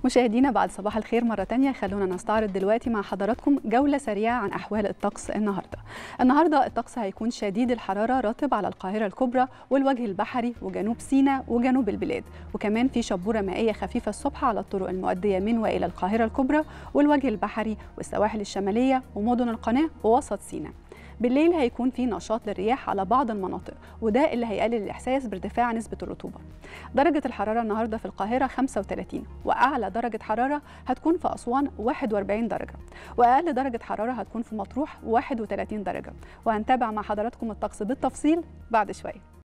مشاهدينا بعد صباح الخير مرة تانية خلونا نستعرض دلوقتي مع حضراتكم جولة سريعة عن أحوال الطقس النهاردة النهاردة الطقس هيكون شديد الحرارة راتب على القاهرة الكبرى والوجه البحري وجنوب سيناء وجنوب البلاد وكمان في شبورة مائية خفيفة الصبح على الطرق المؤدية من وإلى القاهرة الكبرى والوجه البحري والسواحل الشمالية ومدن القناة ووسط سيناء بالليل هيكون في نشاط للرياح على بعض المناطق وده اللي هيقلل الإحساس بارتفاع نسبة الرطوبة درجة الحرارة النهاردة في القاهرة 35 وأعلى درجة حرارة هتكون في أسوان 41 درجة وأقل درجة حرارة هتكون في مطروح 31 درجة وهنتابع مع حضراتكم الطقس بالتفصيل بعد شوية